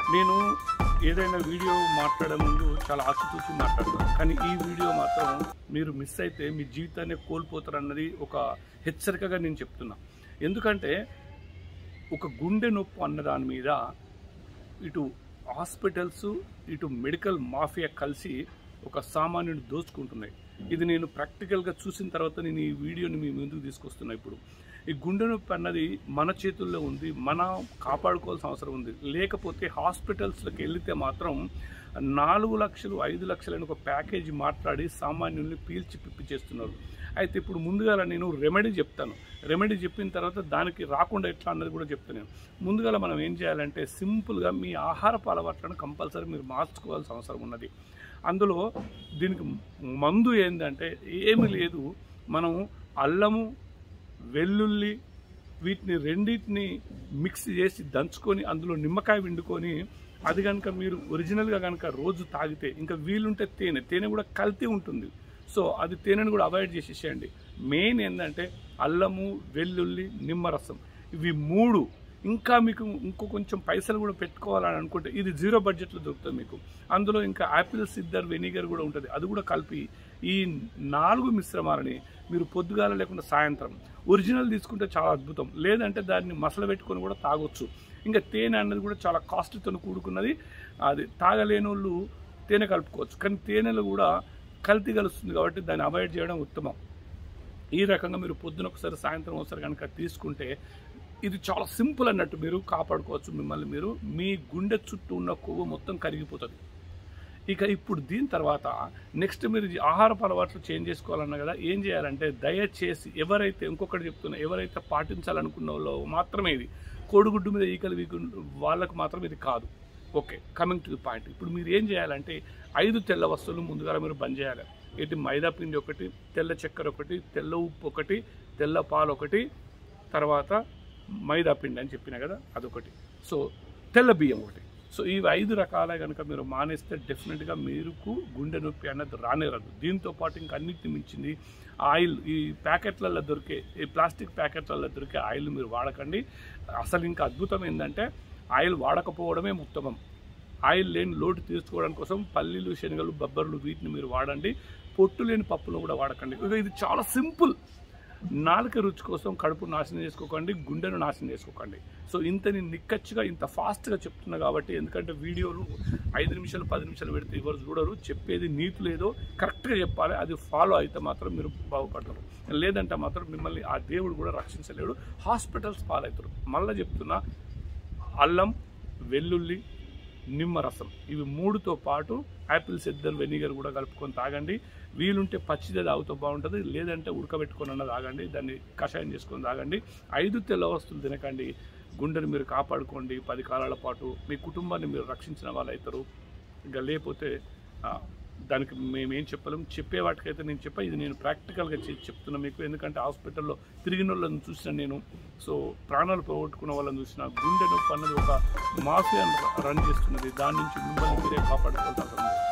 నేను ఏదైనా వీడియో మాట్లాడే ముందు చాలా ఆచితూచి మాట్లాడతాను కానీ ఈ వీడియో మాత్రం మీరు మిస్ అయితే మీ జీవితాన్ని కోల్పోతారు అన్నది ఒక హెచ్చరికగా నేను చెప్తున్నా ఎందుకంటే ఒక గుండె నొప్పి అన్న దాని మీద ఇటు హాస్పిటల్స్ ఇటు మెడికల్ మాఫియా కలిసి ఒక సామాన్యుని దోచుకుంటున్నాయి ఇది నేను ప్రాక్టికల్గా చూసిన తర్వాత నేను ఈ వీడియోని మీ ముందుకు తీసుకొస్తున్నా ఇప్పుడు ఈ గుండె నొప్పి అన్నది మన చేతుల్లో ఉంది మన కాపాడుకోవాల్సిన అవసరం ఉంది లేకపోతే హాస్పిటల్స్లోకి వెళితే మాత్రం నాలుగు లక్షలు ఐదు లక్షలని ఒక ప్యాకేజీ మాట్లాడి సామాన్యుల్ని పీల్చి పిప్పి చేస్తున్నారు అయితే ఇప్పుడు ముందుగా నేను రెమెడీ చెప్తాను రెమెడీ చెప్పిన తర్వాత దానికి రాకుండా ఎట్లా అన్నది కూడా చెప్తాను నేను ముందుగా మనం ఏం చేయాలంటే సింపుల్గా మీ ఆహారపు అలవాట్లను కంపల్సరీ మీరు మార్చుకోవాల్సిన అవసరం ఉన్నది అందులో దీనికి మందు ఏంటంటే ఏమీ లేదు మనం అల్లము వెల్లుల్లి వీటిని రెండింటిని మిక్స్ చేసి దంచుకొని అందులో నిమ్మకాయ వండుకొని అది కనుక మీరు ఒరిజినల్గా కనుక రోజు తాగితే ఇంకా వీలుంటే తేనె తేనె కూడా కల్తీ ఉంటుంది సో అది తేనెను కూడా అవాయిడ్ చేసేసేయండి మెయిన్ ఏంటంటే అల్లము వెల్లుల్లి నిమ్మరసం ఇవి మూడు ఇంకా మీకు ఇంకో కొంచెం పైసలు కూడా పెట్టుకోవాలని అనుకుంటే ఇది జీరో బడ్జెట్లో దొరుకుతుంది మీకు అందులో ఇంకా యాపిల్ సిద్దర్ వెనిగర్ కూడా ఉంటుంది అది కూడా కలిపి ఈ నాలుగు మిశ్రమాలని మీరు పొద్దుగాల లేకుండా సాయంత్రం ఒరిజినల్ తీసుకుంటే చాలా అద్భుతం లేదంటే దాన్ని మసల పెట్టుకొని కూడా తాగొచ్చు ఇంకా తేనె అన్నది కూడా చాలా కాస్ట్తో కూడుకున్నది అది తాగలేని వాళ్ళు తేనె కలుపుకోవచ్చు కానీ తేనెలో కూడా కల్తీ కలుస్తుంది కాబట్టి దాన్ని అవాయిడ్ చేయడం ఉత్తమం ఈ రకంగా మీరు పొద్దున ఒకసారి సాయంత్రం ఒకసారి కనుక తీసుకుంటే ఇది చాలా సింపుల్ అన్నట్టు మీరు కాపాడుకోవచ్చు మిమ్మల్ని మీరు మీ గుండె చుట్టూ ఉన్న కొవ్వు మొత్తం కరిగిపోతుంది ఇక ఇప్పుడు దీని తర్వాత నెక్స్ట్ మీరు ఈ ఆహారపు అలవాట్లు చేంజ్ చేసుకోవాలన్నా కదా ఏం చేయాలంటే దయచేసి ఎవరైతే ఇంకొకటి చెప్తున్నా ఎవరైతే పాటించాలనుకున్న వాళ్ళు మాత్రమే ఇది కోడిగుడ్డు మీద ఈకలు వీకు వాళ్ళకు మాత్రం ఇది కాదు okay coming to the point ఇప్పుడు మీరు ఏం చేయాలంటే ఐదు తెల్ల వస్తువులు ముందుగా మీరు బంద్ చేయాలి ఏంటి మైదా పిండి ఒకటి తెల్ల చక్కెర ఒకటి తెల్ల ఉప్పు ఒకటి తెల్ల పాలు ఒకటి తర్వాత మైదా పిండి అని చెప్పిన కదా అదొకటి సో తెల్ల బియ్యం ఒకటి సో ఈ ఐదు రకాల కనుక మీరు మానేస్తే డెఫినెట్గా మీరుకు గుండె నొప్పి అన్నది రానే రాదు దీంతో పాటు ఇంకా అన్నిటిని మించింది ఆయిల్ ఈ ప్యాకెట్లలో దొరికే ఈ ప్లాస్టిక్ ప్యాకెట్లలో దొరికే ఆయిల్ మీరు వాడకండి అసలు ఇంకా అద్భుతం ఏంటంటే ఆయిల్ వాడకపోవడమే ఉత్తమం ఆయిల్ లేని లోటు తీర్చుకోవడం కోసం పల్లీలు శనగలు బొబ్బర్లు వీటిని మీరు వాడండి పొట్టు లేని పప్పులు కూడా వాడకండి ఇక ఇది చాలా సింపుల్ నాలుక రుచి కోసం కడుపు నాశనం చేసుకోకండి గుండెను నాశనం చేసుకోకండి సో ఇంత నేను నిక్కచ్చిగా ఇంత ఫాస్ట్గా చెప్తున్నా కాబట్టి ఎందుకంటే వీడియోలు ఐదు నిమిషాలు పది నిమిషాలు పెడితే ఎవరు చూడరు చెప్పేది నీతి లేదో కరెక్ట్గా చెప్పాలి అది ఫాలో అయితే మాత్రం మీరు బాగుపడతారు లేదంటే మాత్రం మిమ్మల్ని ఆ దేవుడు కూడా రక్షించలేడు హాస్పిటల్స్ పాలవుతారు మళ్ళీ చెప్తున్నా అల్లం వెల్లుల్లి నిమ్మరసం ఇవి మూడుతో పాటు యాపిల్ సిద్దర్ వెనిగర్ కూడా కలుపుకొని తాగండి వీలుంటే పచ్చిదే తాగుతూ బాగుంటుంది లేదంటే ఉడకబెట్టుకొని అన్న తాగండి దాన్ని కషాయం చేసుకొని తాగండి ఐదు తెల్ల వస్తువులు తినకండి గుండెని మీరు కాపాడుకోండి పది కాలాల పాటు మీ కుటుంబాన్ని మీరు రక్షించిన వాళ్ళు అవుతారు ఇంకా లేకపోతే ఆ, దానికి మేమేం చెప్పలేం చెప్పే వాటికైతే నేను చెప్పా ఇది నేను ప్రాక్టికల్గా చేసి చెప్తున్నా మీకు ఎందుకంటే హాస్పిటల్లో తిరిగిన వాళ్ళని చూసిన నేను సో ప్రాణాలు పోగొట్టుకున్న వాళ్ళని చూసిన గుండె నొప్పి అన్నది ఒక మాఫియా రన్ చేస్తున్నది దాని నుంచి మిమ్మల్ని మీరే కాపాడుకోవాల్సిన అవసరం ఉంది